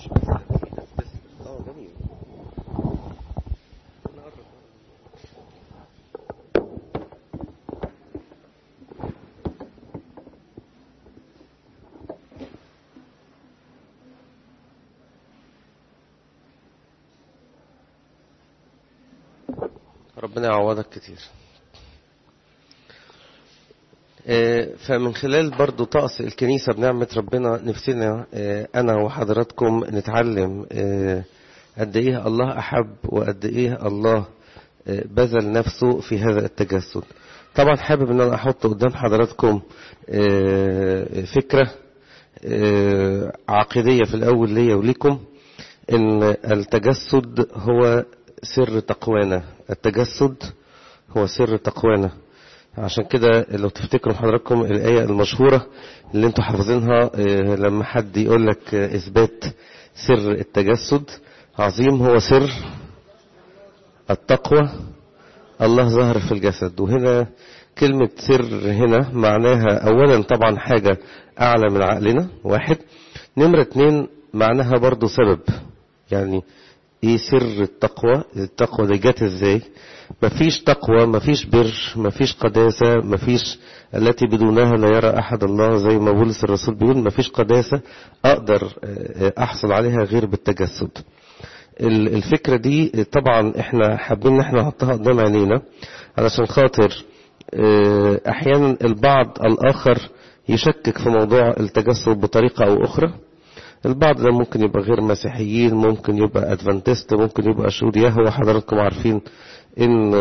ربنا يعوضك كتير فمن خلال برضو طقس الكنيسة بنعمة ربنا نفسنا أنا وحضراتكم نتعلم قد إيه الله أحب وقد إيه الله بذل نفسه في هذا التجسد طبعا حابب أن أنا أحط قدام حضراتكم فكرة عقيدية في الأول ليا وليكم إن التجسد هو سر تقوانا التجسد هو سر تقوانا عشان كده لو تفتكروا حضراتكم الآية المشهورة اللي انتوا حافظينها لما حد يقول لك إثبات سر التجسد عظيم هو سر التقوى الله ظهر في الجسد وهنا كلمة سر هنا معناها أولا طبعا حاجة أعلى من عقلنا واحد نمرة اتنين معناها برضو سبب يعني ايه سر التقوى التقوى دي جت ازاي مفيش تقوى مفيش بر مفيش قداسة مفيش التي بدونها لا يرى احد الله زي ما بولس الرسول بيقول مفيش قداسة اقدر احصل عليها غير بالتجسد الفكرة دي طبعا احنا حابين ان احنا نحطها قدام عينينا علشان خاطر احيانا البعض الاخر يشكك في موضوع التجسد بطريقة او اخرى البعض ده ممكن يبقى غير مسيحيين ممكن يبقى ادفانتست ممكن يبقى شهود يهوى حضراتكم عارفين ان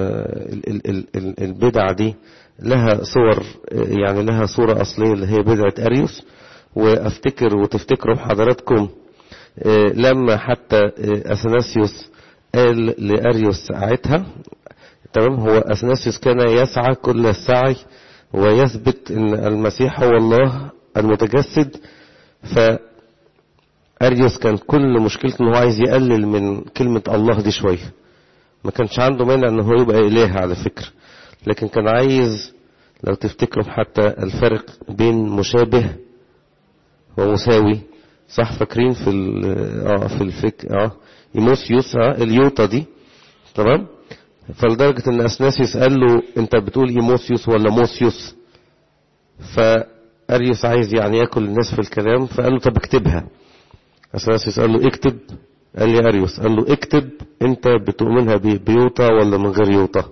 البدع دي لها صور يعني لها صورة اصلية اللي هي بدعة اريوس وافتكر وتفتكروا حضراتكم لما حتى اثناسيوس قال لاريوس ساعتها تمام هو اثناسيوس كان يسعى كل السعي ويثبت ان المسيح هو الله المتجسد ف أريوس كان كل مشكلته ان هو عايز يقلل من كلمة الله دي شوية ما كانش عنده مانع ان هو يبقى إله على فكرة لكن كان عايز لو تفتكروا حتى الفرق بين مشابه ومساوي صح فاكرين في ال اه في الفك اه ايموسيوس اه اليوتا دي تمام فلدرجة ان اثناسيوس قال له انت بتقول ايموسيوس ولا موسيوس فاريوس عايز يعني ياكل الناس في الكلام فقال له طب اكتبها اثناسيوس قال له اكتب قال لي اريوس قال له اكتب انت بتؤمنها بيوتا ولا من غير يوتا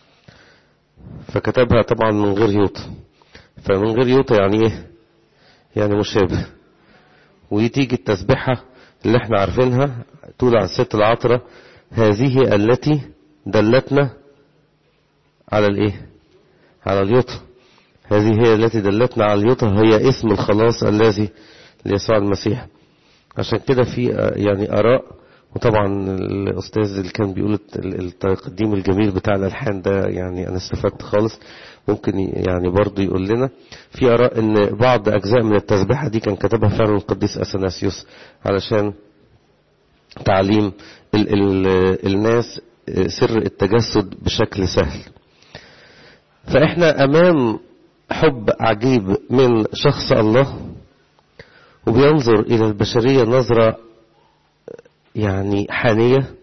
فكتبها طبعا من غير يوتا فمن غير يوتا يعني ايه يعني مشابه وتيجي التسبحة اللي احنا عارفينها تقول عن الست العطرة هذه التي دلتنا على الايه على اليوتا هذه هي التي دلتنا على اليوتا هي اسم الخلاص الذي ليسوع المسيح عشان كده في يعني آراء وطبعا الأستاذ اللي كان بيقول التقديم الجميل بتاع الألحان ده يعني أنا استفدت خالص ممكن يعني برضه يقول لنا في آراء إن بعض أجزاء من التسبيحة دي كان كتبها فعلا القديس أثناسيوس علشان تعليم ال ال الناس سر التجسد بشكل سهل فإحنا أمام حب عجيب من شخص الله وبينظر إلى البشرية نظرة يعني حانية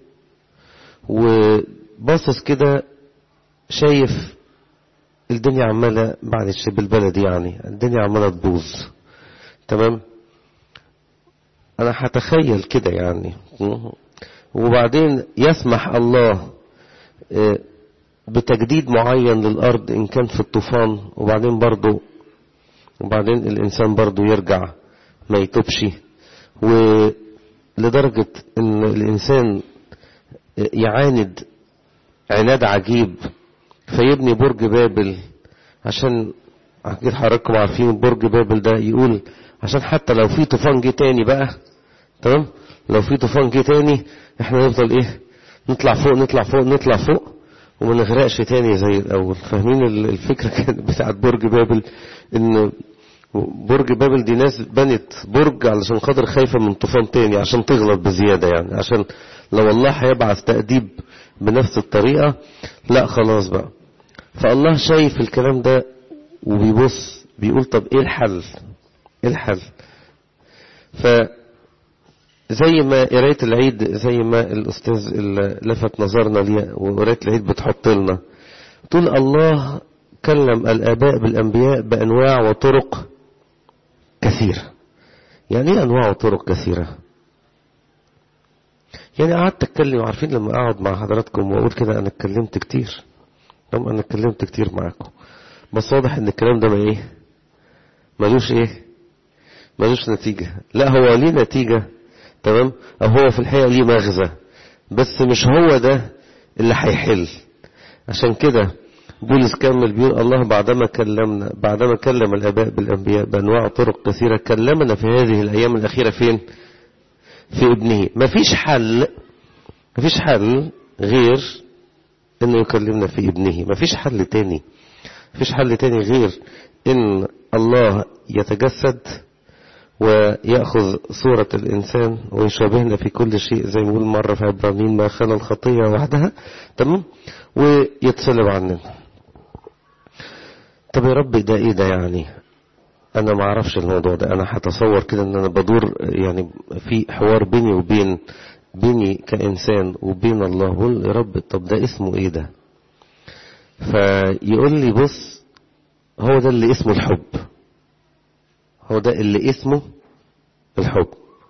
وباصص كده شايف الدنيا عمالة معلش بالبلدي يعني الدنيا عمالة تبوظ تمام أنا هتخيل كده يعني وبعدين يسمح الله بتجديد معين للأرض إن كان في الطوفان وبعدين برضو وبعدين الإنسان برضو يرجع ما يتوبش ولدرجة ان الانسان يعاند عناد عجيب فيبني برج بابل عشان اكيد حضراتكم عارفين برج بابل ده يقول عشان حتى لو في طوفان جه تاني بقى تمام لو في طوفان جه تاني احنا نفضل ايه نطلع فوق نطلع فوق نطلع فوق وما نغرقش تاني زي الاول فاهمين الفكره كانت بتاعت برج بابل ان برج بابل دي ناس بنت برج علشان خاطر خايفة من طوفان تاني عشان تغلط بزيادة يعني عشان لو الله هيبعث تأديب بنفس الطريقة لا خلاص بقى فالله شايف الكلام ده وبيبص بيقول طب ايه الحل ايه الحل ف زي ما قراية العيد زي ما الأستاذ اللي لفت نظرنا ليه وقراية العيد بتحط لنا تقول الله كلم الآباء بالأنبياء بأنواع وطرق كثيرة يعني ايه أنواع وطرق كثيرة يعني قعدت أتكلم عارفين لما أقعد مع حضراتكم وأقول كده أنا اتكلمت كتير طب أنا اتكلمت كتير معاكم بس واضح إن الكلام ده ما إيه ملوش إيه ملوش نتيجة لا هو ليه نتيجة تمام أو هو في الحقيقة ليه مغزى بس مش هو ده اللي هيحل عشان كده بولس كمل بيقول الله بعدما كلمنا بعدما كلم الآباء بالأنبياء بأنواع طرق كثيرة كلمنا في هذه الأيام الأخيرة فين في ابنه مفيش حل مفيش حل غير انه يكلمنا في ابنه مفيش حل تاني مفيش حل تاني غير ان الله يتجسد ويأخذ صورة الإنسان ويشابهنا في كل شيء زي ما بيقول مرة في عبرانيين ما خلى الخطية وحدها تمام ويتصلب عننا طب يا رب ده ايه ده يعني انا ما اعرفش الموضوع ده انا هتصور كده ان انا بدور يعني في حوار بيني وبين بيني كانسان وبين الله بقول يا رب طب ده اسمه ايه ده فيقول لي بص هو ده اللي اسمه الحب هو ده اللي اسمه الحب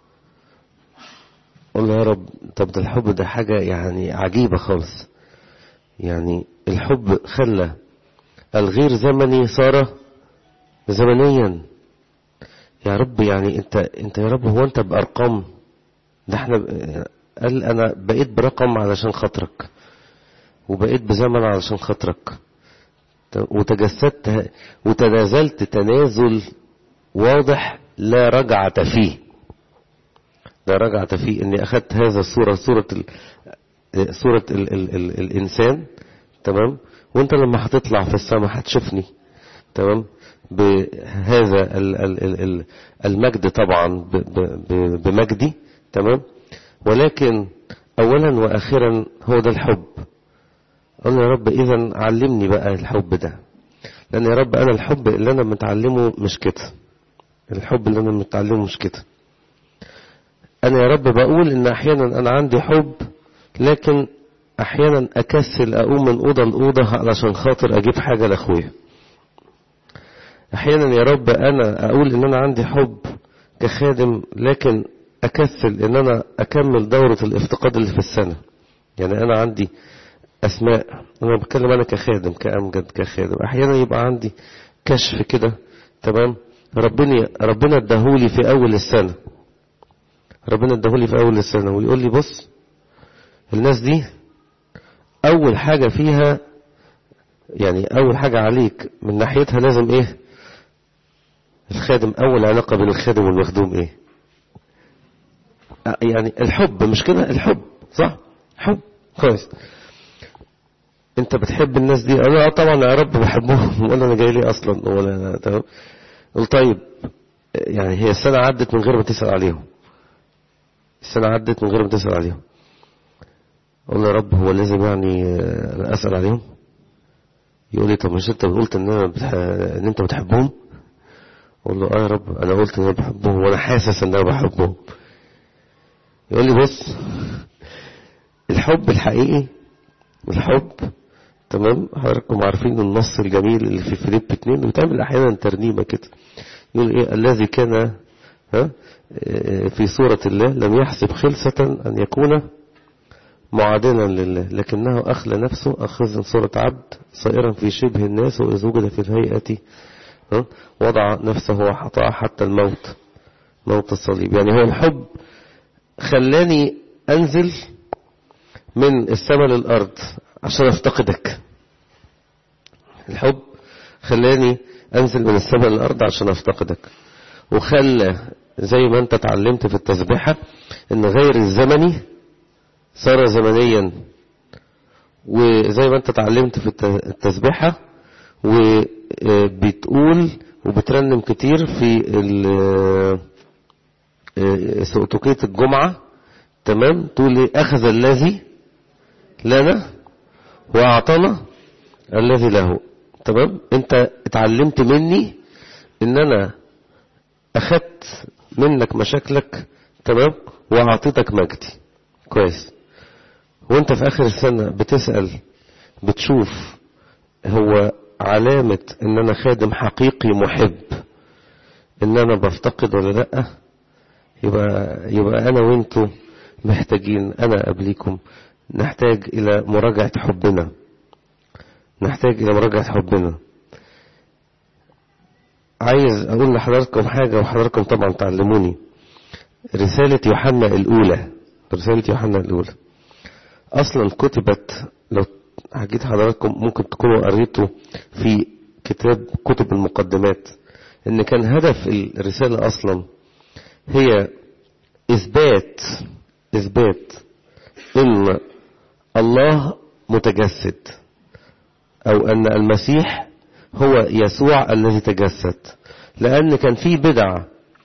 قول له يا رب طب ده الحب ده حاجة يعني عجيبة خالص يعني الحب خلى الغير زمني صار زمنيا يا رب يعني انت انت يا رب هو انت بارقام ده احنا قال انا بقيت برقم علشان خاطرك وبقيت بزمن علشان خاطرك وتجسدت وتنازلت تنازل واضح لا رجعة فيه لا رجعة فيه اني اخذت هذا الصورة صورة ال صورة ال ال ال الانسان تمام وانت لما هتطلع في السماء هتشوفني تمام بهذا المجد طبعا بمجدي تمام ولكن اولا واخرا هو ده الحب قلنا يا رب اذا علمني بقى الحب ده لان يا رب انا الحب اللي انا متعلمه مش كده الحب اللي انا متعلمه مش كده انا يا رب بقول ان احيانا انا عندي حب لكن احيانا اكسل اقوم من اوضه لاوضه علشان خاطر اجيب حاجه لاخويا احيانا يا رب انا اقول ان انا عندي حب كخادم لكن اكسل ان انا اكمل دورة الافتقاد اللي في السنة يعني انا عندي اسماء انا بتكلم انا كخادم كامجد كخادم احيانا يبقى عندي كشف كده تمام ربنا ربنا اداهولي في اول السنة ربنا اداهولي في اول السنة ويقول لي بص الناس دي اول حاجة فيها يعني اول حاجة عليك من ناحيتها لازم ايه الخادم اول علاقة بين الخادم والمخدوم ايه يعني الحب مش كده الحب صح حب كويس انت بتحب الناس دي انا اه طبعا يا رب بحبهم ولا انا جاي لي اصلا ولا تمام قل طيب يعني هي السنة عدت من غير ما تسأل عليهم السنة عدت من غير ما تسأل عليهم قول يا رب هو لازم يعني انا اسأل عليهم يقول لي طب مش انت قلت ان انا بتح... ان انت بتحبهم اقول له اه يا رب انا قلت ان انا بحبهم وانا حاسس ان انا بحبهم يقول لي بص الحب الحقيقي الحب تمام حضراتكم عارفين النص الجميل اللي في فيليب اتنين بتعمل احيانا ترنيمه كده يقول ايه الذي كان ها في صورة الله لم يحسب خلصة أن يكون معادلا لله لكنه أخلى نفسه أخذ صورة عبد صائرا في شبه الناس وإذ وجد في الهيئة وضع نفسه وحطاه حتى الموت موت الصليب يعني هو الحب خلاني أنزل من السماء للأرض عشان أفتقدك الحب خلاني أنزل من السماء للأرض عشان أفتقدك وخلى زي ما أنت اتعلمت في التسبيحة إن غير الزمني صار زمنيا وزي ما أنت اتعلمت في التسبيحة وبتقول وبترنم كتير في سؤتكية الجمعة تمام تقول لي أخذ الذي لنا وأعطانا الذي له تمام أنت اتعلمت مني إن أنا أخدت منك مشاكلك تمام وأعطيتك مجدي كويس وانت في آخر السنة بتسأل بتشوف هو علامة ان انا خادم حقيقي محب ان انا بفتقد ولا لا يبقى, يبقى انا وانتو محتاجين انا قبليكم نحتاج الى مراجعة حبنا نحتاج الى مراجعة حبنا عايز اقول لحضراتكم حاجة وحضراتكم طبعا تعلموني رسالة يوحنا الاولى رسالة يوحنا الاولى اصلا كتبت لو حكيت حضراتكم ممكن تكونوا قريتوا في كتاب كتب المقدمات ان كان هدف الرسالة اصلا هي اثبات اثبات ان الله متجسد او ان المسيح هو يسوع الذي تجسد لان كان في بدع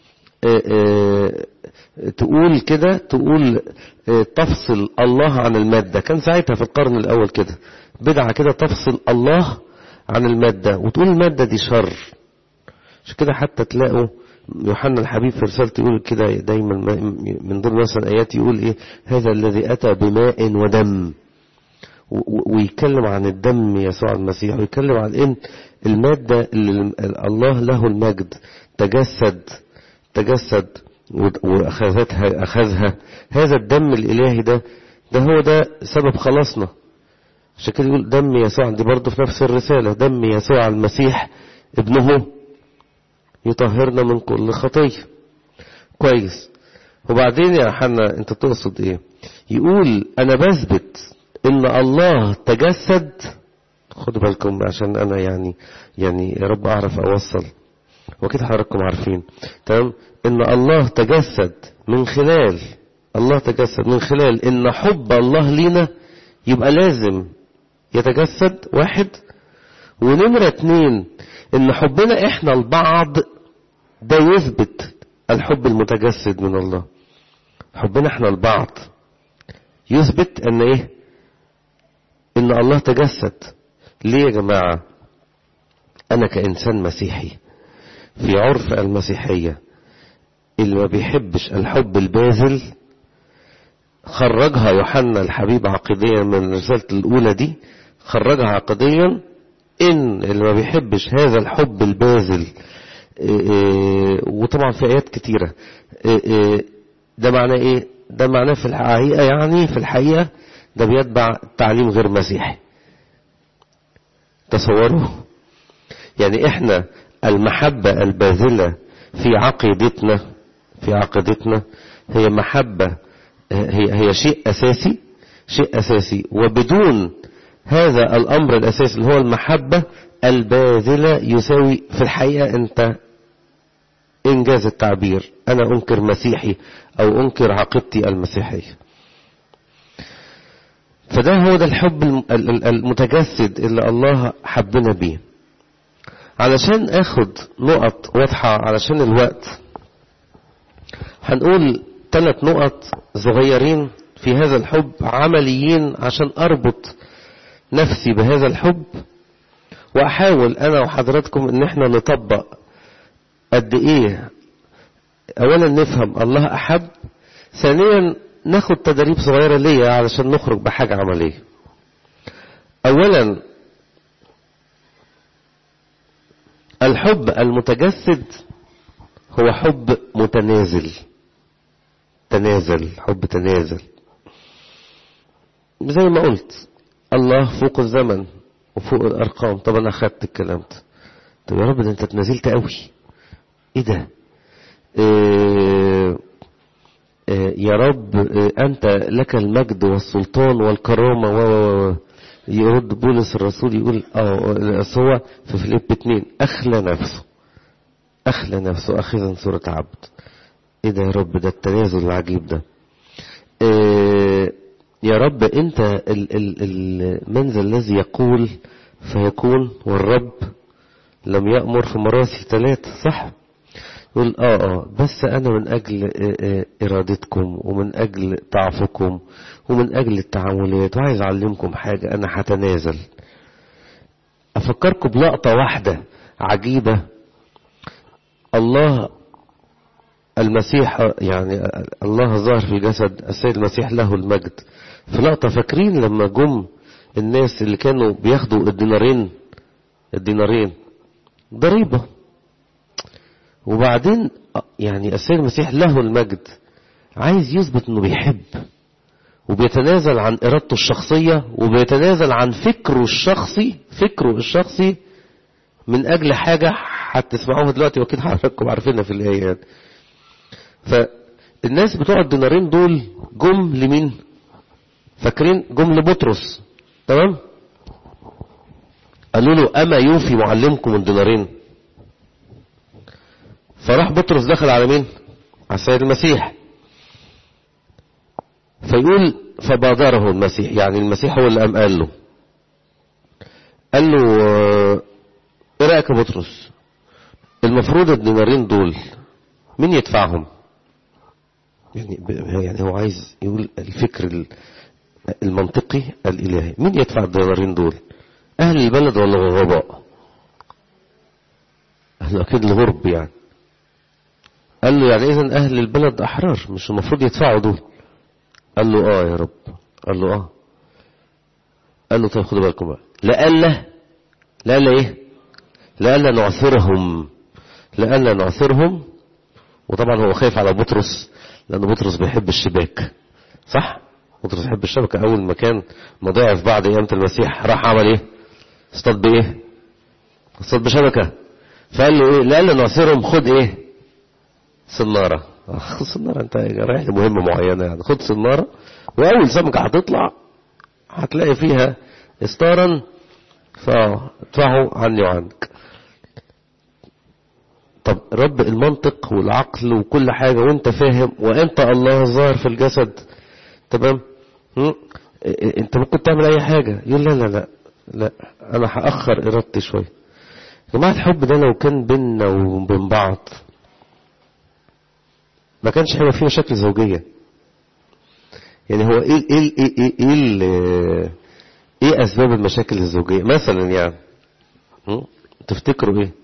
تقول كده تقول تفصل الله عن المادة كان ساعتها في القرن الأول كده بدعة كده تفصل الله عن المادة وتقول المادة دي شر عشان كده حتى تلاقوا يوحنا الحبيب في رسالته يقول كده دايما من ضمن مثلا آيات يقول إيه هذا الذي أتى بماء ودم ويتكلم عن الدم يسوع المسيح ويتكلم عن إن المادة اللي الله له المجد تجسد تجسد وأخذتها أخذها هذا الدم الإلهي ده ده هو ده سبب خلاصنا عشان كده يقول دم يسوع دي برضه في نفس الرسالة دم يسوع المسيح ابنه يطهرنا من كل خطية كويس وبعدين يا حنا انت تقصد ايه يقول انا بثبت ان الله تجسد خدوا بالكم عشان انا يعني يعني يا رب اعرف اوصل واكيد حضراتكم عارفين تمام ان الله تجسد من خلال الله تجسد من خلال ان حب الله لينا يبقى لازم يتجسد واحد ونمرة اتنين ان حبنا احنا البعض ده يثبت الحب المتجسد من الله حبنا احنا البعض يثبت ان ايه ان الله تجسد ليه يا جماعة انا كانسان مسيحي في عرف المسيحية اللي ما بيحبش الحب الباذل خرجها يوحنا الحبيب عقديا من رسالة الأولى دي خرجها عقديا إن اللي ما بيحبش هذا الحب الباذل وطبعا في آيات كتيرة ده معناه إيه؟ ده معناه في الحقيقة يعني في الحقيقة ده بيتبع تعليم غير مسيحي تصوروا يعني إحنا المحبة الباذلة في عقيدتنا في عقيدتنا هي محبة هي هي شيء أساسي شيء أساسي وبدون هذا الأمر الأساسي اللي هو المحبة الباذلة يساوي في الحقيقة أنت إنجاز التعبير أنا أنكر مسيحي أو أنكر عقيدتي المسيحية فده هو ده الحب المتجسد اللي الله حبنا بيه علشان اخد نقط واضحة علشان الوقت هنقول ثلاث نقط صغيرين في هذا الحب عمليين عشان اربط نفسي بهذا الحب واحاول انا وحضراتكم ان احنا نطبق قد ايه اولا نفهم الله احب ثانيا ناخد تدريب صغيرة ليا علشان نخرج بحاجة عملية اولا الحب المتجسد هو حب متنازل تنازل حب تنازل زي ما قلت الله فوق الزمن وفوق الارقام طب انا اخدت الكلام ده طب يا رب ده انت تنازلت قوي ايه ده إيه إيه يا رب إيه انت لك المجد والسلطان والكرامه و يرد بولس الرسول يقول اه هو في فيليب اتنين اخلى نفسه اخلى نفسه اخذا صورة عبد ايه ده يا رب ده التنازل العجيب ده إيه يا رب انت ال ال المنزل الذي يقول فيكون والرب لم يأمر في مراسي ثلاثة صح يقول اه اه بس انا من اجل ارادتكم ومن اجل ضعفكم ومن اجل التعاملات وعايز اعلمكم حاجة انا هتنازل افكركم بلقطة واحدة عجيبة الله المسيح يعني الله ظهر في جسد السيد المسيح له المجد في لقطة فاكرين لما جم الناس اللي كانوا بياخدوا الدينارين الدينارين ضريبة وبعدين يعني السيد المسيح له المجد عايز يثبت انه بيحب وبيتنازل عن ارادته الشخصية وبيتنازل عن فكره الشخصي فكره الشخصي من اجل حاجة هتسمعوها دلوقتي واكيد حضراتكم عارفينها في الايه يعني فالناس بتوع الدينارين دول جم لمين فاكرين جم لبطرس تمام قالوا له اما يوفي معلمكم الدينارين فراح بطرس دخل على مين على السيد المسيح فيقول فبادره المسيح يعني المسيح هو اللي قام قال له قال له ايه رايك يا بطرس المفروض الدينارين دول مين يدفعهم يعني يعني هو عايز يقول الفكر المنطقي الالهي مين يدفع الدينارين دول اهل البلد ولا الغرباء اهل اكيد الغرب يعني قال له يعني اذا اهل البلد احرار مش المفروض يدفعوا دول قال له اه يا رب قال له اه قال له طيب خدوا بالكم بقى لألا لألا ايه لألا نعثرهم لألا نعثرهم وطبعا هو خايف على بطرس لأن بطرس بيحب الشباك صح بطرس بيحب الشبكة أول ما كان مضيع في بعض أيام المسيح راح عمل ايه اصطاد بايه اصطاد بشبكة فقال له ايه لألا نعثرهم خد ايه صنارة خد صنارة انت رايح لمهمة معينة يعني خد صنارة وأول سمكة هتطلع هتلاقي فيها استارا فادفعوا عني وعنك طب رب المنطق والعقل وكل حاجة وانت فاهم وانت الله الظاهر في الجسد تمام انت ممكن تعمل اي حاجة يقول لا لا لا لا انا هأخر ارادتي شوية يا جماعة الحب ده لو كان بيننا وبين بعض ما كانش هيبقى فيه مشاكل زوجية يعني هو ايه ايه ايه ايه, إيه, إيه, إيه اسباب المشاكل الزوجية مثلا يعني تفتكروا ايه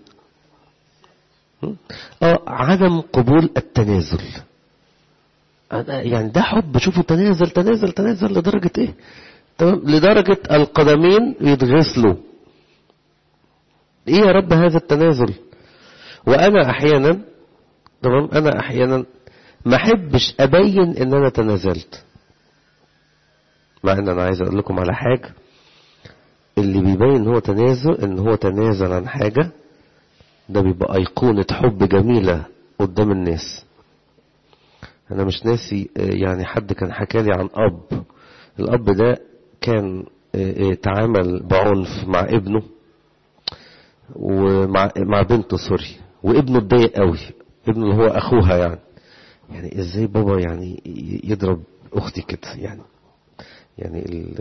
اه عدم قبول التنازل يعني ده حب شوفوا تنازل تنازل تنازل لدرجة ايه تمام لدرجة القدمين يتغسلوا ايه يا رب هذا التنازل وانا احيانا تمام انا احيانا ما احبش ابين ان انا تنازلت مع ان انا عايز اقول لكم على حاجة اللي بيبين ان هو تنازل ان هو تنازل عن حاجة ده بيبقى ايقونة حب جميلة قدام الناس انا مش ناسي يعني حد كان حكالي عن اب الاب ده كان تعامل بعنف مع ابنه ومع مع بنته سوري وابنه اتضايق قوي ابنه اللي هو اخوها يعني يعني ازاي بابا يعني يضرب اختي كده يعني يعني ال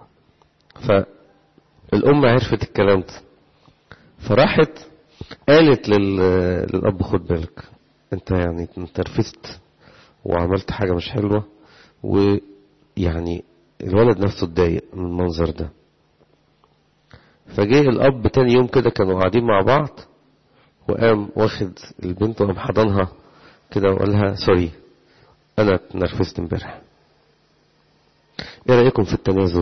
فالام عرفت الكلام ده فراحت قالت لل... للاب خد بالك انت يعني ترفست وعملت حاجة مش حلوة ويعني الولد نفسه اتضايق من المنظر ده فجه الاب تاني يوم كده كانوا قاعدين مع بعض وقام واخد البنت وقام حضنها كده وقال لها سوري انا اتنرفزت امبارح ايه رايكم في التنازل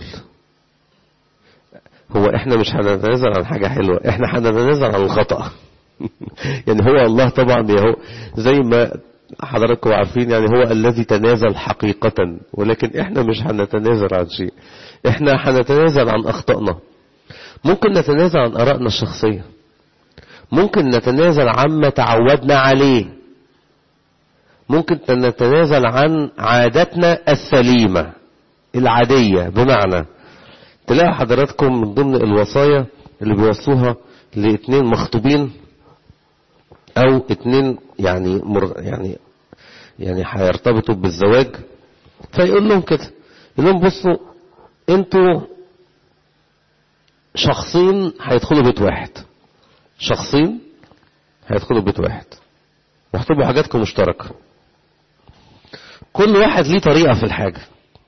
هو احنا مش هنتنازل عن حاجة حلوة احنا هنتنازل عن الخطأ يعني هو الله طبعا هو زي ما حضراتكم عارفين يعني هو الذي تنازل حقيقة ولكن احنا مش هنتنازل عن شيء احنا هنتنازل عن اخطائنا ممكن نتنازل عن ارائنا الشخصية ممكن نتنازل عما تعودنا عليه ممكن نتنازل عن عاداتنا السليمة العادية بمعنى تلاقوا حضراتكم من ضمن الوصايا اللي بيوصوها لاثنين مخطوبين او اتنين يعني مر يعني يعني هيرتبطوا بالزواج فيقول لهم كده يقول لهم بصوا انتوا شخصين هيدخلوا بيت واحد شخصين هيدخلوا بيت واحد واحتبوا حاجاتكم مشتركة كل واحد ليه طريقة في الحاجة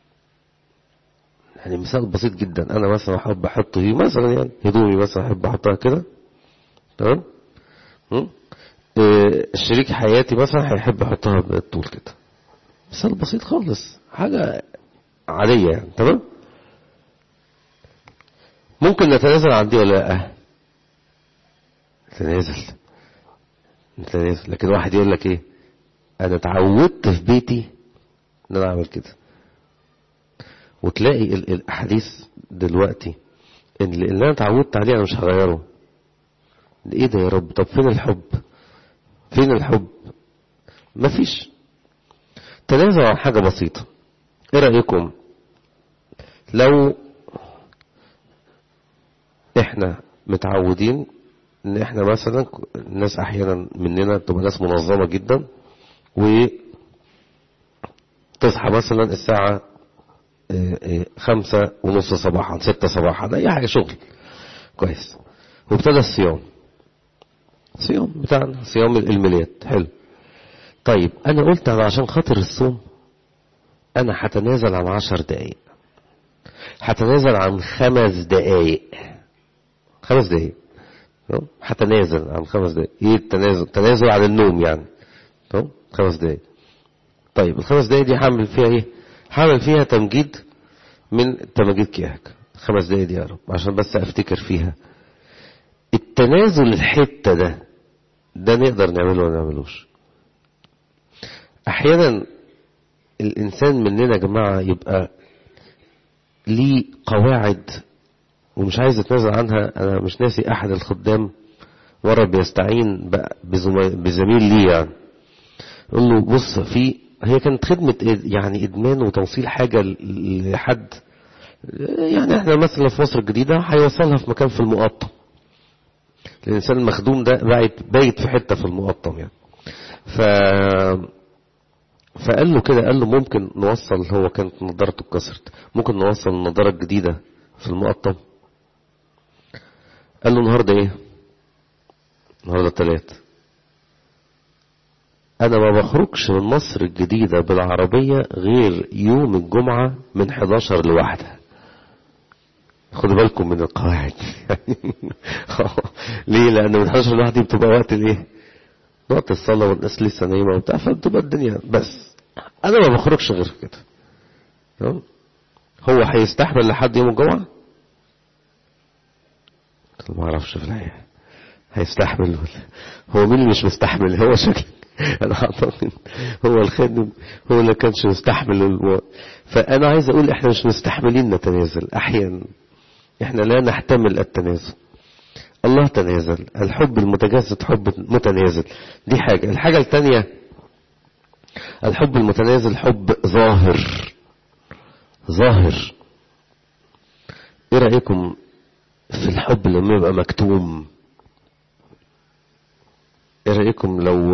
يعني مثال بسيط جدا انا مثلا احب احط مثلا يعني هدومي مثلا احب احطها كده تمام آه، شريك حياتي مثلا هيحب يحطها بالطول كده مثال بسيط خالص حاجة عادية يعني تمام ممكن نتنازل عن دي ولا لا نتنازل نتنازل لكن واحد يقول لك ايه انا اتعودت في بيتي ان انا اعمل كده وتلاقي ال- الاحاديث دلوقتي ان اللي انا اتعودت عليه انا مش هغيره ايه ده يا رب طب فين الحب فين الحب مفيش تنازل عن حاجة بسيطة ايه رأيكم لو احنا متعودين ان احنا مثلا الناس احيانا مننا تبقى ناس منظمة جدا و تصحى مثلا الساعة اه، اه، خمسة ونص صباحا ستة صباحا اي حاجة شغل كويس وابتدى الصيام صيام بتاعنا صيام الميلاد حلو طيب انا قلت انا عشان خاطر الصوم انا هتنازل عن عشر دقايق هتنازل عن خمس دقايق خمس دقايق تمام؟ هتنازل عن خمس دقايق ايه التنازل تنازل عن النوم يعني تمام؟ خمس دقايق طيب الخمس دقايق دي هعمل فيها ايه هعمل فيها تمجيد من تماجيد كياك خمس دقايق دي يا رب عشان بس افتكر فيها التنازل الحتة ده ده نقدر نعمله ولا نعملوش احيانا الانسان مننا يا جماعة يبقى ليه قواعد ومش عايز يتنازل عنها انا مش ناسي احد الخدام مرة بيستعين بقى بزما- بزميل ليه يعني يقول له بص في هي كانت خدمة إد- يعني ادمان وتوصيل حاجة ل- لحد يعني احنا مثلا في مصر الجديدة هيوصلها في مكان في المقطم الانسان المخدوم ده بايت بايت في حتة في المقطم يعني ف فقال له كده قال له ممكن نوصل هو كانت نظارته اتكسرت ممكن نوصل النظارة الجديدة في المقطم قال له النهارده ايه النهارده التلات انا ما بخرجش من مصر الجديدة بالعربية غير يوم الجمعة من 11 لواحدة خدوا بالكم من القواعد ليه لان من 11 لواحدة دي بتبقى وقت الايه وقت الصلاة والناس لسه نايمة وبتاع فبتبقى الدنيا بس انا ما بخرجش غير كده تمام؟ هو هيستحمل لحد يوم الجمعة ما اعرفش في الحقيقة هيستحمل ولا هو مين اللي مش مستحمل هو شكل انا اعتقد هو الخادم هو اللي كانش مستحمل المو... فانا عايز اقول احنا مش مستحملين نتنازل احيانا احنا لا نحتمل التنازل الله تنازل الحب المتجسد حب متنازل دي حاجة الحاجة الثانية الحب المتنازل حب ظاهر ظاهر ايه رأيكم في الحب لما يبقى مكتوم ايه رأيكم لو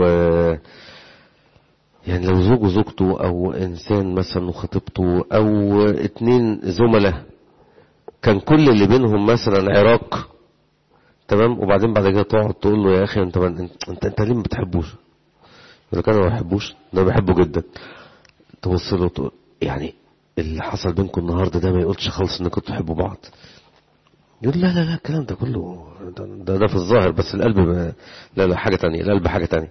يعني لو زوج وزوجته او انسان مثلا وخطيبته او اتنين زملاء كان كل اللي بينهم مثلا عراق تمام وبعدين بعد كده تقعد تقول له يا اخي انت انت انت, انت ليه ما بتحبوش يقول لك انا ما بحبوش ده بحبه جدا تبص له تقول يعني اللي حصل بينكم النهارده ده ما يقولش خالص انكم بتحبوا بعض يقول لا لا لا الكلام ده كله ده, ده, ده في الظاهر بس القلب ما لا لا حاجة تانية القلب حاجة تانية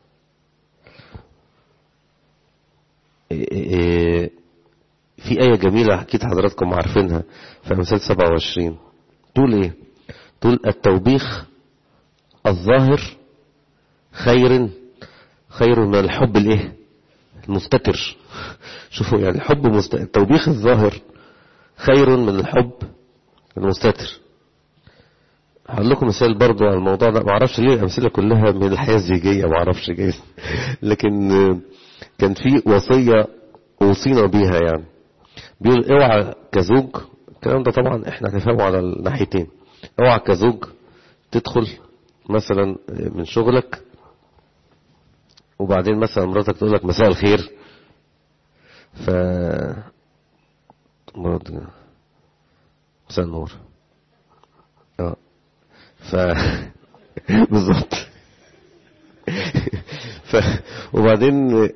إيه إيه في آية جميلة أكيد حضراتكم عارفينها في أمثال 27 تقول إيه تقول التوبيخ الظاهر خير خير من الحب الإيه المستتر شوفوا يعني الحب مست... التوبيخ الظاهر خير من الحب المستتر هقول لكم مثال برضو على الموضوع ده ما اعرفش ليه الامثله كلها من الحياه الزيجيه ما اعرفش جايز لكن كان في وصيه اوصينا بيها يعني بيقول اوعى كزوج الكلام ده طبعا احنا هنفهمه على الناحيتين اوعى كزوج تدخل مثلا من شغلك وبعدين مثلا مراتك تقول لك مساء الخير ف مساء النور اه ف بالظبط ف وبعدين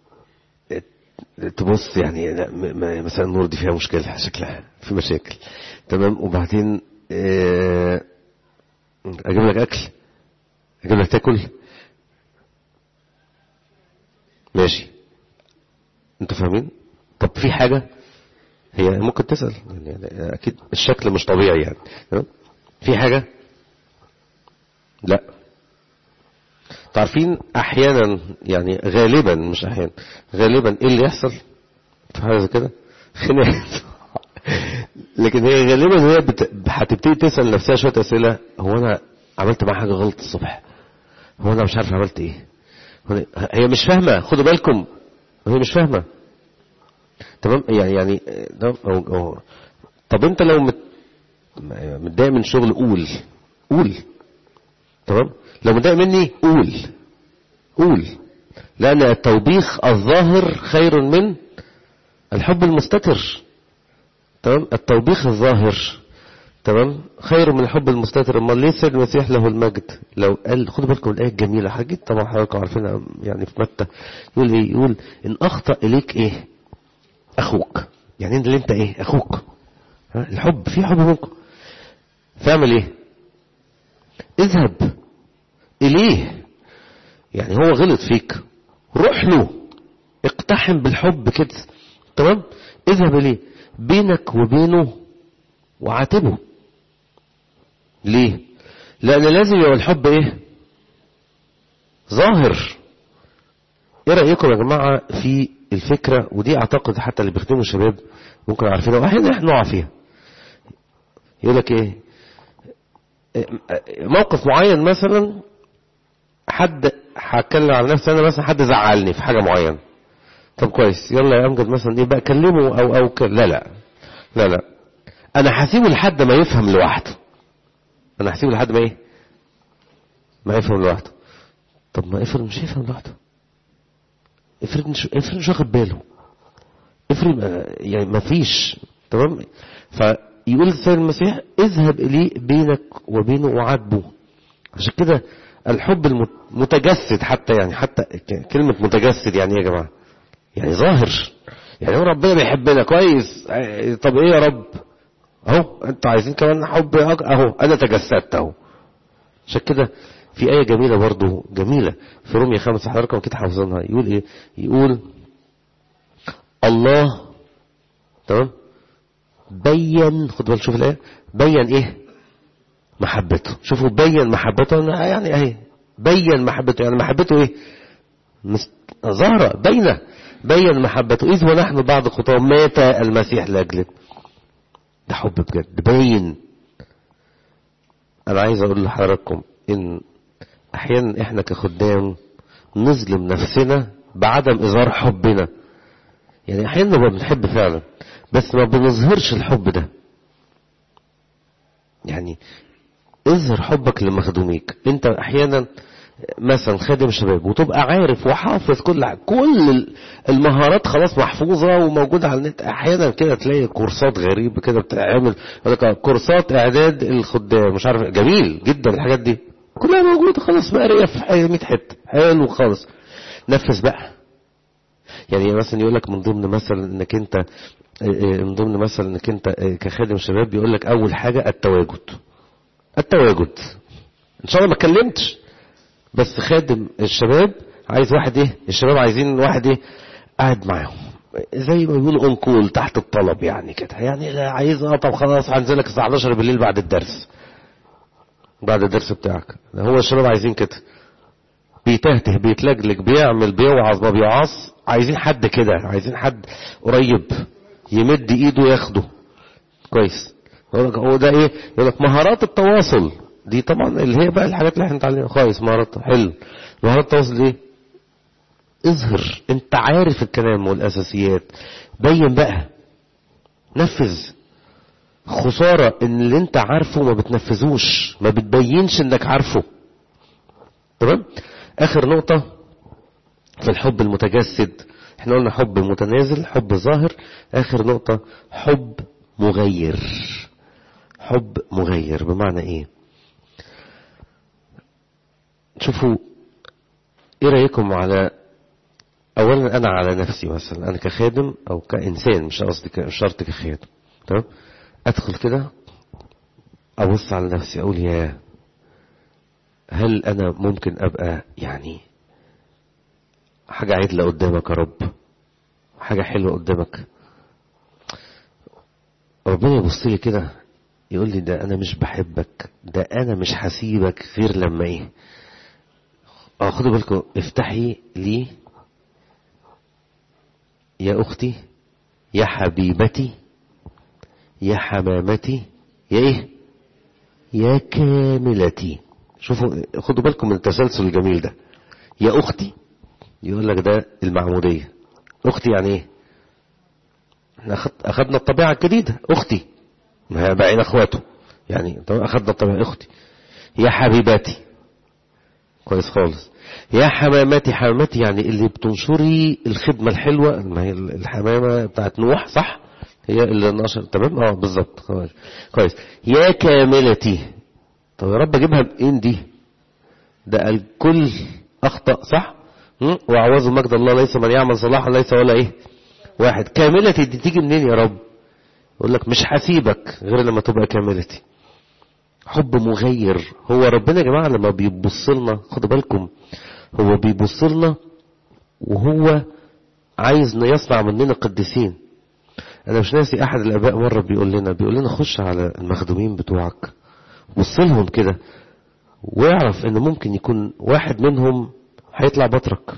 تبص يعني لا مساء النور دي فيها مشكلة شكلها في مشاكل تمام وبعدين اجيب لك اكل اجيب لك تاكل ماشي انتوا فاهمين طب في حاجة هي ممكن تسأل يعني اكيد الشكل مش طبيعي يعني تمام؟ في حاجة لا تعرفين احيانا يعني غالبا مش احيانا غالبا ايه اللي يحصل في حاجه زي كده خناقات لكن هي غالبا هي بت... هتبتدي تسال نفسها شويه اسئله هو انا عملت معاها حاجه غلط الصبح هو انا مش عارف عملت ايه هو أنا- هي مش فاهمه خدوا بالكم هي مش فاهمه تمام يعني يعني ده أو أو طب انت لو مت... متضايق من شغل قول قول تمام لو متضايق مني قول قول لأن التوبيخ الظاهر خير من الحب المستتر تمام التوبيخ الظاهر تمام خير من الحب المستتر امال ليه سيد المسيح له المجد لو قال خدوا بالكم الايه الجميله حاجات طبعا حضراتكم عارفينها يعني في متى يقول ايه يقول ان اخطا اليك ايه اخوك يعني انت اللي انت ايه اخوك ها الحب في حب منكم فاعمل ايه اذهب إليه يعني هو غلط فيك روح له اقتحم بالحب كده تمام اذهب إليه بينك وبينه وعاتبه ليه لأن لازم يبقى الحب ايه ظاهر ايه رأيكم يا جماعة في الفكرة ودي اعتقد حتى اللي بيخدموا الشباب ممكن عارفينها واحيانا احنا نقع فيها يقول لك ايه موقف معين مثلا حد هتكلم على نفسي انا مثلا حد زعلني في حاجه معينه طب كويس يلا يا امجد مثلا ايه بقى كلمه او او ك... لا لا لا لا انا هسيبه لحد ما يفهم لوحده انا هسيبه لحد ما ايه ما يفهم لوحده طب ما افرض مش هيفهم لوحده افرض مش افرض مش واخد باله افرض ما- يعني ما فيش تمام فيقول السيد المسيح اذهب اليه بينك وبينه وعاتبه عشان كده الحب المتجسد حتى يعني حتى ك- كلمة متجسد يعني ايه يا جماعة يعني ظاهر يعني هو ربنا بيحبنا كويس اه، طب ايه يا رب اهو انتوا عايزين كمان حب أك- اهو انا تجسدت اهو عشان كده في آية جميلة برضو جميلة في رومية خمسة حضراتكم أكيد حافظينها يقول إيه؟ يقول الله تمام بين خد بالك شوف الآية بين إيه؟ محبته شوفوا بين محبته أنا يعني أهي بين محبته يعني محبته إيه؟ مست- ظاهرة بينة بين محبته إذ ونحن بعد خطاه مات المسيح لأجلنا ده حب بجد باين أنا عايز أقول لحضراتكم إن أحيانا إحنا كخدام نظلم نفسنا بعدم إظهار حبنا يعني أحيانا نبقى بنحب فعلا بس ما بنظهرش الحب ده يعني اظهر حبك لمخدوميك انت احيانا مثلا خادم شباب وتبقى عارف وحافظ كل ح- كل المهارات خلاص محفوظه وموجوده على النت احيانا كده تلاقي كورسات غريبه كده بتعمل يقول لك كورسات اعداد الخدام مش عارف جميل جدا الحاجات دي كلها موجوده خلاص مقريه في 100 حته حلو خالص نفذ بقى يعني مثلا يقول لك من ضمن مثلا انك انت اه، اه، من ضمن مثلا انك انت اه، كخادم شباب بيقول لك اول حاجه التواجد التواجد ان شاء الله ما اتكلمتش بس خادم الشباب عايز واحد ايه الشباب عايزين واحد ايه قاعد معاهم زي ما بيقولوا اونكول تحت الطلب يعني كده يعني لا عايز اه طب خلاص هنزلك الساعه 11 بالليل بعد الدرس بعد الدرس بتاعك هو الشباب عايزين كده بيتهته بيتلجلج بيعمل بيوعظ ما بيوعظ عايزين حد كده عايزين حد قريب يمد ايده ياخده كويس يقول لك هو ده ايه يقول لك مهارات التواصل دي طبعا اللي هي بقى الحاجات اللي احنا بنتعلمها كويس مهارات حلو مهارات التواصل ايه اظهر انت عارف الكلام والاساسيات بين بقى نفذ خسارة ان اللي انت عارفه ما بتنفذوش ما بتبينش انك عارفه تمام اخر نقطة في الحب المتجسد احنا قلنا حب متنازل حب ظاهر اخر نقطة حب مغير حب مغير بمعنى ايه شوفوا ايه رايكم على اولا انا على نفسي مثلا انا كخادم او كانسان مش قصدي ك- مش شرط كخادم تمام ادخل كده ابص على نفسي اقول يا هل انا ممكن ابقى يعني حاجة عدلة قدامك يا رب حاجة حلوة قدامك ربنا يبص لي كده يقول لي ده انا مش بحبك ده انا مش هسيبك غير لما ايه اه خدوا بالكم افتحي لي يا اختي يا حبيبتي يا حمامتي يا ايه يا كاملتي شوفوا خدوا بالكم من التسلسل الجميل ده يا اختي يقول لك ده المعمودية اختي يعني ايه احنا اخدنا الطبيعة الجديدة اختي ما هي بقينا اخواته يعني اخدنا الطبيعة اختي يا حبيباتي كويس خالص يا حماماتي حماماتي يعني اللي بتنشري الخدمة الحلوة ما هي الحمامة بتاعت نوح صح هي اللي نشر تمام اه بالظبط كويس يا كاملتي طب يا رب اجيبها منين دي ده الكل اخطأ صح واعوذ مجد الله ليس من يعمل صلاحا ليس ولا ايه واحد كاملتي دي تيجي منين يا رب يقول لك مش هسيبك غير لما تبقى كاملتي حب مغير هو ربنا يا جماعة لما بيبص لنا خدوا بالكم هو بيبص لنا وهو عايز يصنع مننا قديسين انا مش ناسي احد الاباء مرة بيقول لنا بيقول لنا خش على المخدومين بتوعك بص لهم كده واعرف ان ممكن يكون واحد منهم هيطلع بطرك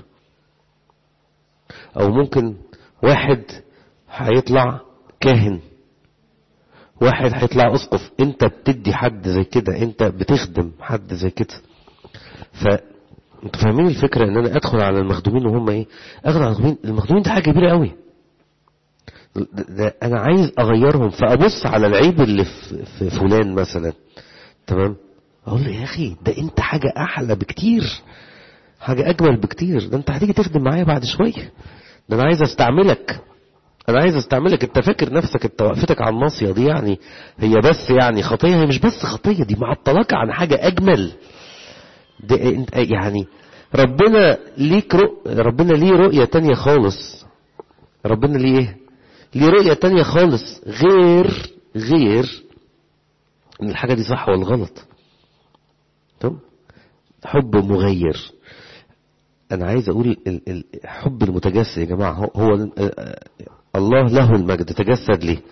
او ممكن واحد هيطلع كاهن واحد هيطلع اسقف انت بتدي حد زي كده انت بتخدم حد زي كده ف انتوا فاهمين الفكره ان انا ادخل على المخدومين وهم ايه اخد على المخدومين المخدومين دي حاجه كبيره قوي ده, ده انا عايز اغيرهم فابص على العيب اللي في, في فلان مثلا تمام اقول له يا اخي ده انت حاجه احلى بكتير حاجه اجمل بكتير ده انت هتيجي تخدم معايا بعد شويه ده انا عايز استعملك انا عايز استعملك انت فاكر نفسك انت وقفتك على الناصيه دي يعني هي بس يعني خطيه هي مش بس خطيه دي معطلاك عن حاجه اجمل ده انت يعني ربنا ليك رؤ... ربنا ليه رؤيه تانية خالص ربنا ليه ايه ليه رؤيه تانية خالص غير غير ان الحاجه دي صح ولا غلط تمام حب مغير انا عايز اقول الحب المتجسد يا جماعه هو, هو الله له المجد تجسد ليه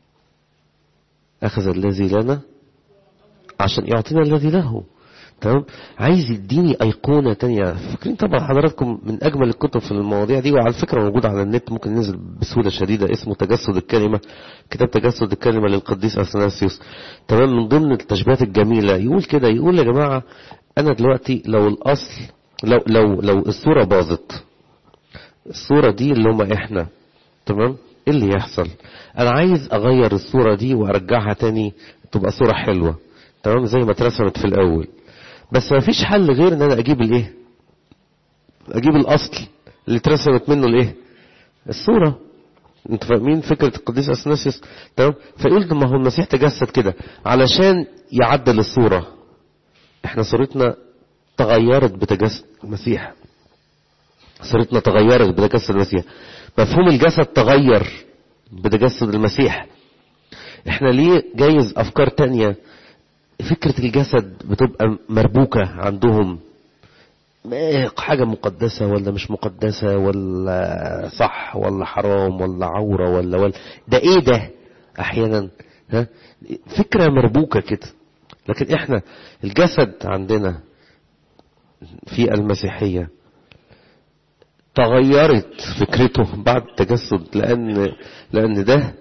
اخذ الذي لنا عشان يعطينا الذي له تمام عايز يديني ايقونه تانية فاكرين طبعا حضراتكم من اجمل الكتب في المواضيع دي وعلى فكره موجود على النت ممكن ينزل بسهوله شديده اسمه تجسد الكلمه كتاب تجسد الكلمه للقديس اثناسيوس تمام من ضمن التشبيهات الجميله يقول كده يقول يا جماعه انا دلوقتي لو الاصل لو لو لو الصوره باظت الصوره دي اللي هم احنا تمام ايه اللي يحصل انا عايز اغير الصوره دي وارجعها تاني تبقى صوره حلوه تمام زي ما اترسمت في الاول بس ما فيش حل غير ان انا اجيب الايه اجيب الاصل اللي اترسمت منه الايه الصوره انتوا فاهمين فكره القديس اثناسيوس تمام فقلت ما هو المسيح تجسد كده علشان يعدل الصوره احنا صورتنا تغيرت بتجسد المسيح صورتنا تغيرت بتجسد المسيح مفهوم الجسد تغير بتجسد المسيح احنا ليه جايز افكار تانية فكرة الجسد بتبقى مربوكة عندهم حاجة مقدسة ولا مش مقدسة ولا صح ولا حرام ولا عورة ولا ولا ده ايه ده احيانا ها فكرة مربوكة كده لكن احنا الجسد عندنا في المسيحية تغيرت فكرته بعد التجسد لأن لأن ده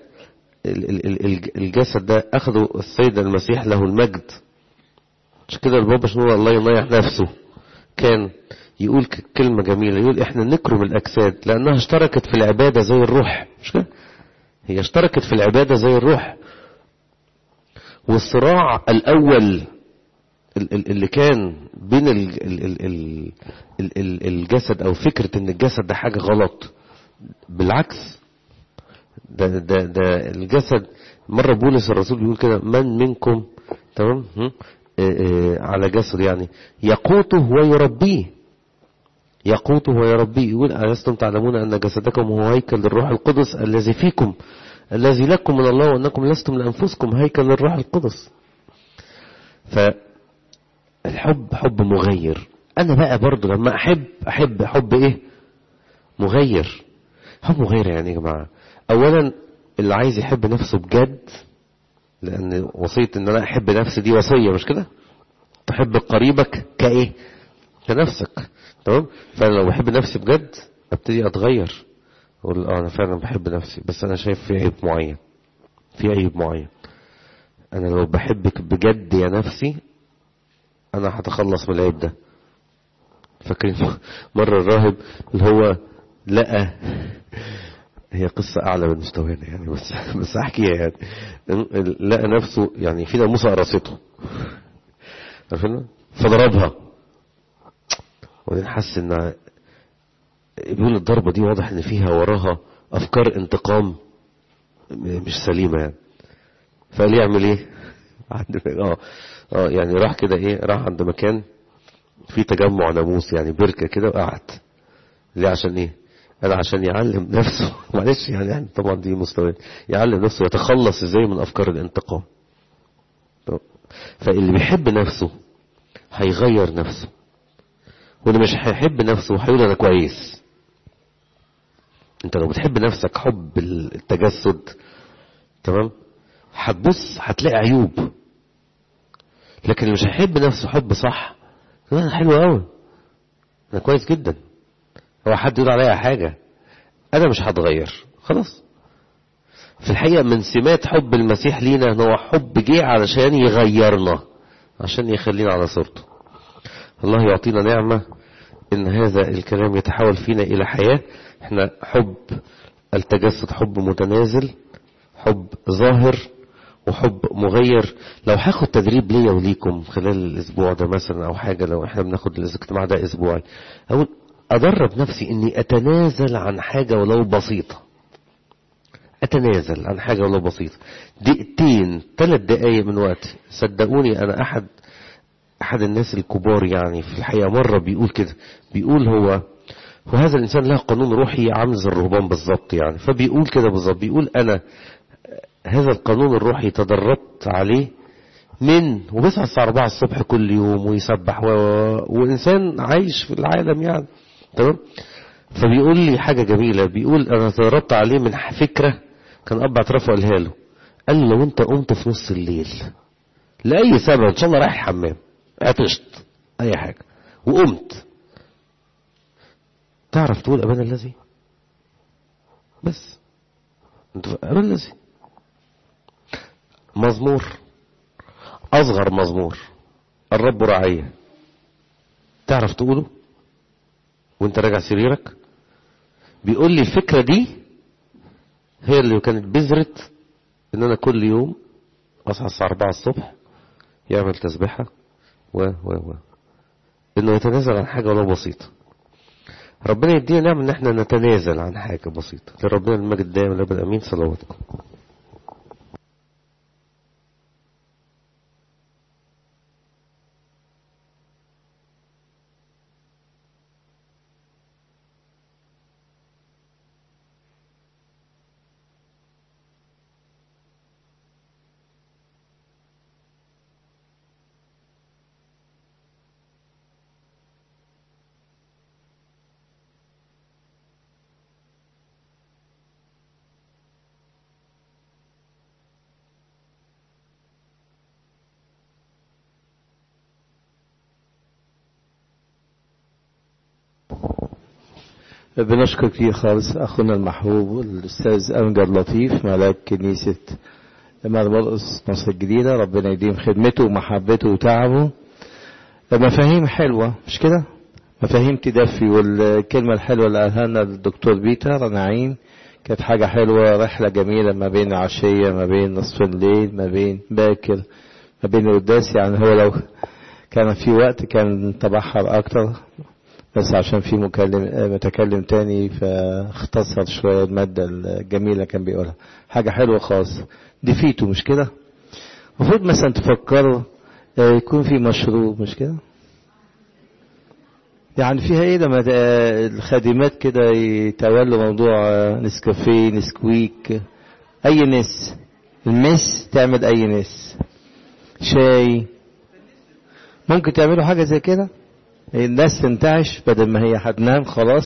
الجسد ده أخذه السيد المسيح له المجد مش كده البابا شنو الله يضيع نفسه كان يقول كلمة جميلة يقول احنا نكرم الأجساد لأنها اشتركت في العبادة زي الروح مش كده هي اشتركت في العبادة زي الروح والصراع الأول اللي كان بين الجسد او فكرة ان الجسد ده حاجة غلط بالعكس ده, ده, ده الجسد مرة بولس الرسول بيقول كده من منكم تمام على جسد يعني يقوته ويربيه يقوته ويربيه يقول ألستم تعلمون أن جسدكم هو هيكل للروح القدس الذي فيكم الذي لكم من الله وأنكم لستم لأنفسكم هيكل للروح القدس ف الحب حب مغير انا بقى برضو لما احب احب حب ايه مغير حب مغير يعني يا جماعة اولا اللي عايز يحب نفسه بجد لان وصية ان انا احب نفسي دي وصية مش كده تحب قريبك كايه كنفسك تمام فانا لو بحب نفسي بجد ابتدي اتغير اقول اه انا فعلا بحب نفسي بس انا شايف في عيب معين في عيب معين انا لو بحبك بجد يا نفسي انا هتخلص من العيب ده فاكرين مرة الراهب اللي هو لقى هي قصة أعلى من مستوانا يعني بس بس أحكيها يعني لقى نفسه يعني في ناموسة قرصته عارفين فضربها وبعدين حس إن بيقول الضربة دي واضح إن فيها وراها أفكار انتقام مش سليمة يعني فقال يعمل إيه؟ اه اه يعني راح كده إيه؟ راح عند مكان في تجمع ناموس يعني بركة كده وقعد ليه عشان إيه؟ قال عشان يعلم نفسه معلش يعني, يعني طبعا دي مستوى يعلم نفسه يتخلص ازاي من افكار الانتقام فاللي بيحب نفسه هيغير نفسه واللي مش هيحب نفسه هيقول انا كويس انت لو بتحب نفسك حب التجسد تمام هتبص هتلاقي عيوب لكن اللي مش هيحب نفسه حب صح انا حلو قوي انا كويس جدا هو حد يقول عليا حاجة أنا مش هتغير خلاص في الحقيقة من سمات حب المسيح لينا ان هو حب جه علشان يغيرنا عشان يخلينا على صورته الله يعطينا نعمة ان هذا الكلام يتحول فينا الى حياة احنا حب التجسد حب متنازل حب ظاهر وحب مغير لو هاخد تدريب ليا وليكم خلال الاسبوع ده مثلا او حاجة لو احنا بناخد الاجتماع ده اسبوعي اقول أدرب نفسي إني أتنازل عن حاجة ولو بسيطة أتنازل عن حاجة ولو بسيطة دقيقتين ثلاث دقايق من وقتي صدقوني أنا أحد أحد الناس الكبار يعني في الحقيقة مرة بيقول كده بيقول هو وهذا الإنسان له قانون روحي عامل زي الرهبان بالظبط يعني فبيقول كده بالظبط بيقول أنا هذا القانون الروحي تدربت عليه من وبيصحى الساعة 4 الصبح كل يوم ويسبح و... وإنسان عايش في العالم يعني تمام فبيقول لي حاجة جميلة بيقول أنا تدربت عليه من فكرة كان أب اعترافه قالها له قال لي لو أنت قمت في نص الليل لأي سبب إن شاء الله رايح الحمام عطشت أي حاجة وقمت تعرف تقول أبانا الذي بس أنت أبانا الذي مزمور أصغر مزمور الرب رعية تعرف تقوله وانت راجع سريرك بيقول لي الفكرة دي هي اللي كانت بذرة ان انا كل يوم اصحى الساعة 4 الصبح يعمل تسبيحة و و و انه يتنازل عن حاجة ولو بسيطة ربنا يدينا نعمة ان احنا نتنازل عن حاجة بسيطة لربنا المجد دائما لابد امين صلواتكم بنشكر كتير خالص أخونا المحبوب الأستاذ أمجد لطيف ملاك كنيسة مرقس مصر الجديدة ربنا يديم خدمته ومحبته وتعبه مفاهيم حلوة مش كده مفاهيم تدفي والكلمة الحلوة اللي قالها لنا الدكتور بيتر نعيم كانت حاجة حلوة رحلة جميلة ما بين عشية ما بين نصف الليل ما بين باكر ما بين القداس يعني هو لو كان في وقت كان تبحر أكتر بس عشان في مكلم متكلم تاني فاختصر شوية المادة الجميلة كان بيقولها حاجة حلوة خالص دي فيتو مش كده المفروض مثلا تفكروا يكون في مشروب مش كده يعني فيها ايه لما الخادمات كده يتولوا موضوع نسكافيه نسكويك اي نس المس تعمل اي نس شاي ممكن تعملوا حاجة زي كده الناس تنتعش بدل ما هي هتنام خلاص